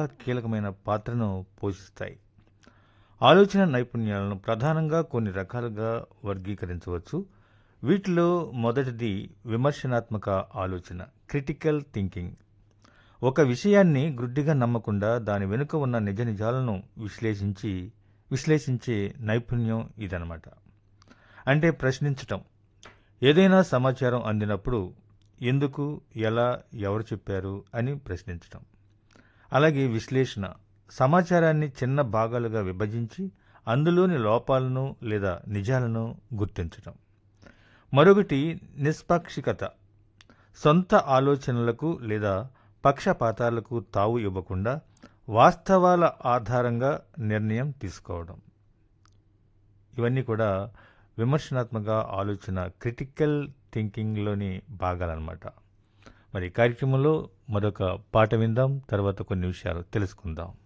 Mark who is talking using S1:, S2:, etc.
S1: కీలకమైన పాత్రను పోషిస్తాయి ఆలోచన నైపుణ్యాలను ప్రధానంగా కొన్ని రకాలుగా వర్గీకరించవచ్చు వీటిలో మొదటిది విమర్శనాత్మక ఆలోచన క్రిటికల్ థింకింగ్ ఒక విషయాన్ని గ్రుడ్డిగా నమ్మకుండా దాని వెనుక ఉన్న నిజ నిజాలను విశ్లేషించి విశ్లేషించే నైపుణ్యం ఇదనమాట అంటే ప్రశ్నించటం ఏదైనా సమాచారం అందినప్పుడు ఎందుకు ఎలా ఎవరు చెప్పారు అని ప్రశ్నించటం అలాగే విశ్లేషణ సమాచారాన్ని చిన్న భాగాలుగా విభజించి అందులోని లోపాలను లేదా నిజాలను గుర్తించటం మరొకటి నిష్పాక్షికత సొంత ఆలోచనలకు లేదా పక్షపాతాలకు తావు ఇవ్వకుండా వాస్తవాల ఆధారంగా నిర్ణయం తీసుకోవడం ఇవన్నీ కూడా విమర్శనాత్మక ఆలోచన క్రిటికల్ థింకింగ్లోని భాగాలన్నమాట మరి ఈ కార్యక్రమంలో మరొక పాట విందాం తర్వాత కొన్ని విషయాలు తెలుసుకుందాం